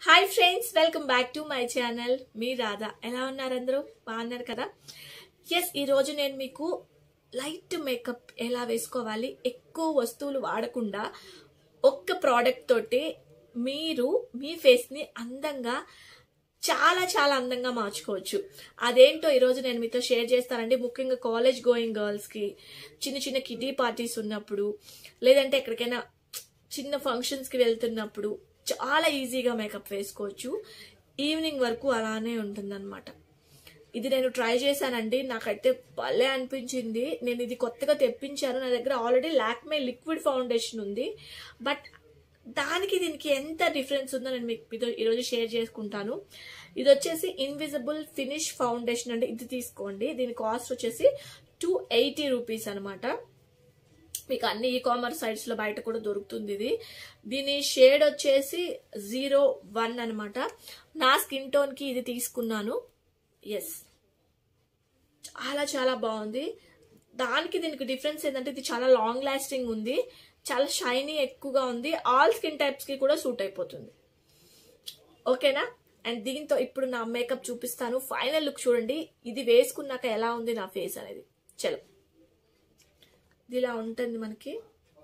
hi friends welcome back to my channel మీ రాధా ఎలా ఉన్నారు అందరూ బాగున్నారు కదా ఎస్ ఈరోజు నేను మీకు లైట్ మేకప్ ఎలా వేసుకోవాలి ఎక్కువ వస్తువులు వాడకుండా ఒక్క ప్రోడక్ట్ తోటి మీరు మీ ఫేస్ని అందంగా చాలా చాలా అందంగా మార్చుకోవచ్చు అదేంటో ఈరోజు నేను మీతో షేర్ చేస్తానండి ముఖ్యంగా కాలేజ్ గోయింగ్ గర్ల్స్కి చిన్న చిన్న కిటీ పార్టీస్ ఉన్నప్పుడు లేదంటే ఎక్కడికైనా చిన్న ఫంక్షన్స్కి వెళ్తున్నప్పుడు చాలా ఈజీగా మేకప్ వేసుకోవచ్చు ఈవినింగ్ వరకు అలానే ఉంటుందన్నమాట ఇది నేను ట్రై చేశానండి నాకైతే భలే అనిపించింది నేను ఇది కొత్తగా తెప్పించాను నా దగ్గర ఆల్రెడీ లాక్మే లిక్విడ్ ఫౌండేషన్ ఉంది బట్ దానికి దీనికి ఎంత డిఫరెన్స్ ఉందో నేను మీకు మీతో ఈరోజు షేర్ చేసుకుంటాను ఇది వచ్చేసి ఇన్విజిబుల్ ఫినిష్ ఫౌండేషన్ అంటే ఇది తీసుకోండి దీని కాస్ట్ వచ్చేసి టూ ఎయిటీ రూపీస్ అనమాట మీకు అన్ని ఈ కామర్స్ సైట్స్ లో బయట కూడా దొరుకుతుంది ఇది దీని షేడ్ వచ్చేసి జీరో వన్ అనమాట నా స్కిన్ టోన్ కి ఇది తీసుకున్నాను ఎస్ చాలా చాలా బాగుంది దానికి దీనికి డిఫరెన్స్ ఏంటంటే ఇది చాలా లాంగ్ లాస్టింగ్ ఉంది చాలా షైనీ ఎక్కువగా ఉంది ఆల్ స్కిన్ టైప్స్ కి కూడా సూట్ అయిపోతుంది ఓకేనా అండ్ దీంతో ఇప్పుడు నా మేకప్ చూపిస్తాను ఫైనల్ లుక్ చూడండి ఇది వేసుకున్నాక ఎలా ఉంది నా ఫేస్ అనేది చలో ఇది ఇలా ఉంటుంది మనకి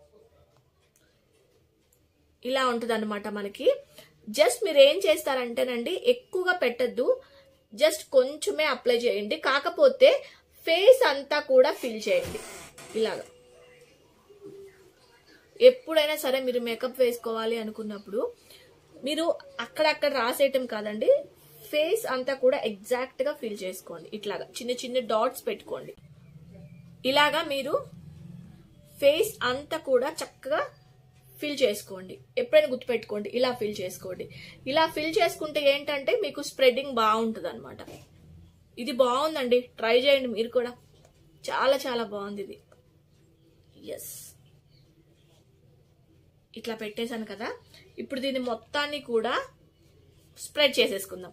ఇలా ఉంటుంది అనమాట మనకి జస్ట్ మీరు ఏం చేస్తారంటేనండి ఎక్కువగా పెట్టద్దు జస్ట్ కొంచెమే అప్లై చేయండి కాకపోతే ఫేస్ అంతా కూడా ఫిల్ చేయండి ఇలాగా ఎప్పుడైనా సరే మీరు మేకప్ వేసుకోవాలి అనుకున్నప్పుడు మీరు అక్కడక్కడ రాసేయటం కాదండి ఫేస్ అంతా కూడా ఎగ్జాక్ట్ గా ఫిల్ చేసుకోండి ఇట్లాగా చిన్న చిన్న డాట్స్ పెట్టుకోండి ఇలాగా మీరు ఫేస్ అంతా కూడా చక్కగా ఫిల్ చేసుకోండి ఎప్పుడైనా గుర్తుపెట్టుకోండి ఇలా ఫిల్ చేసుకోండి ఇలా ఫిల్ చేసుకుంటే ఏంటంటే మీకు స్ప్రెడ్డింగ్ బాగుంటుంది అనమాట ఇది బాగుందండి ట్రై చేయండి మీరు కూడా చాలా చాలా బాగుంది ఇది ఎస్ ఇట్లా పెట్టేశాను కదా ఇప్పుడు దీన్ని మొత్తాన్ని కూడా స్ప్రెడ్ చేసేసుకుందాం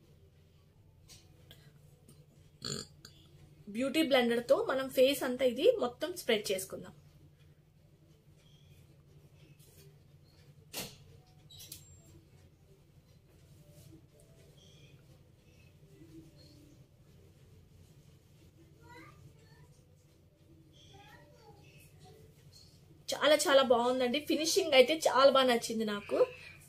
బ్యూటీ బ్లెండర్ తో మనం ఫేస్ అంతా ఇది మొత్తం స్ప్రెడ్ చేసుకుందాం చాలా చాలా బాగుందండి ఫినిషింగ్ అయితే చాలా బాగా నచ్చింది నాకు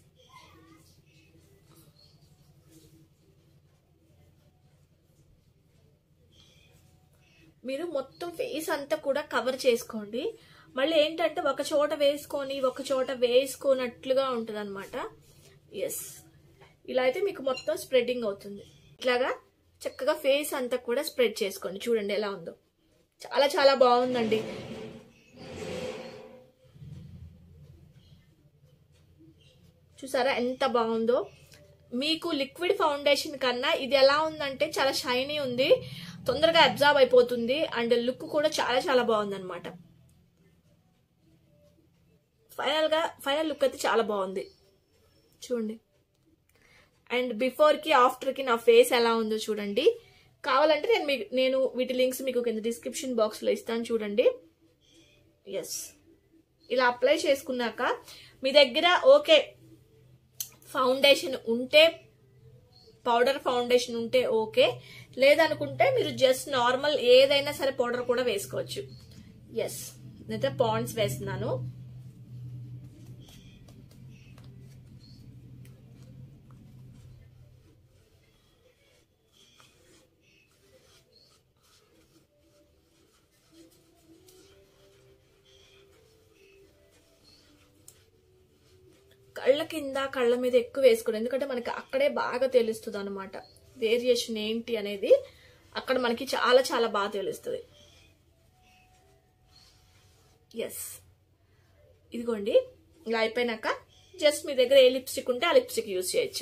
మీరు మొత్తం ఫేస్ అంతా కూడా కవర్ చేసుకోండి మళ్ళీ ఏంటంటే ఒక చోట వేసుకొని ఒక చోట వేసుకోనట్లుగా ఉంటుంది అనమాట ఎస్ ఇలా అయితే మీకు మొత్తం స్ప్రెడ్డింగ్ అవుతుంది ఇట్లాగా చక్కగా ఫేస్ అంతా కూడా స్ప్రెడ్ చేసుకోండి చూడండి ఎలా ఉందో చాలా చాలా బాగుందండి చూసారా ఎంత బాగుందో మీకు లిక్విడ్ ఫౌండేషన్ కన్నా ఇది ఎలా ఉందంటే చాలా షైనీ ఉంది తొందరగా అబ్జార్బ్ అయిపోతుంది అండ్ లుక్ కూడా చాలా చాలా బాగుంది అనమాట ఫైనల్ గా ఫైనల్ లుక్ అయితే చాలా బాగుంది చూడండి అండ్ బిఫోర్ కి ఆఫ్టర్ కి నా ఫేస్ ఎలా ఉందో చూడండి కావాలంటే నేను మీకు నేను వీటి లింక్స్ మీకు కింద డిస్క్రిప్షన్ బాక్స్ లో ఇస్తాను చూడండి ఎస్ ఇలా అప్లై చేసుకున్నాక మీ దగ్గర ఓకే ఫౌండేషన్ ఉంటే పౌడర్ ఫౌండేషన్ ఉంటే ఓకే లేదనుకుంటే మీరు జస్ట్ నార్మల్ ఏదైనా సరే పౌడర్ కూడా వేసుకోవచ్చు ఎస్ నేనైతే పాండ్స్ వేస్తున్నాను కళ్ళ కింద కళ్ళ మీద ఎక్కువ వేసుకోండి ఎందుకంటే మనకి అక్కడే బాగా తెలుస్తుంది అనమాట వేరియేషన్ ఏంటి అనేది అక్కడ మనకి చాలా చాలా బాగా తెలుస్తుంది ఎస్ ఇదిగోండి ఇలా అయిపోయినాక జస్ట్ మీ దగ్గర ఏ లిప్స్టిక్ ఉంటే ఆ లిప్స్టిక్ యూజ్ చేయొచ్చు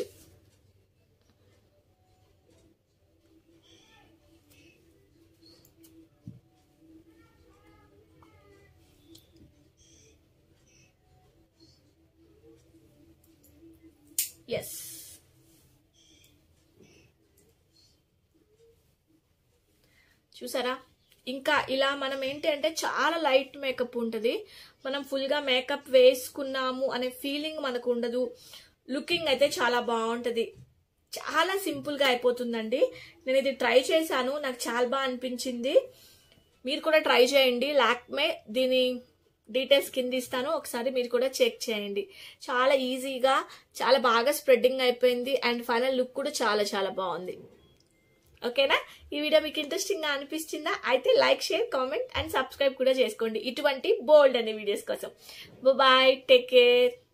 ఎస్ చూసారా ఇంకా ఇలా మనం ఏంటి అంటే చాలా లైట్ మేకప్ ఉంటుంది మనం ఫుల్గా మేకప్ వేసుకున్నాము అనే ఫీలింగ్ మనకు ఉండదు లుకింగ్ అయితే చాలా బాగుంటుంది చాలా సింపుల్గా అయిపోతుందండి నేను ఇది ట్రై చేశాను నాకు చాలా బాగా అనిపించింది మీరు కూడా ట్రై చేయండి లాక్మే దీని డీటెయిల్స్ కింద ఇస్తాను ఒకసారి మీరు కూడా చెక్ చేయండి చాలా ఈజీగా చాలా బాగా స్ప్రెడ్డింగ్ అయిపోయింది అండ్ ఫైనల్ లుక్ కూడా చాలా చాలా బాగుంది ఓకేనా ఈ వీడియో మీకు ఇంట్రెస్టింగ్ గా అనిపిస్తుందా అయితే like share comment and subscribe కూడా చేసుకోండి ఇటువంటి బోల్డ్ అనే వీడియోస్ కోసం బాయ్ టేక్ కేర్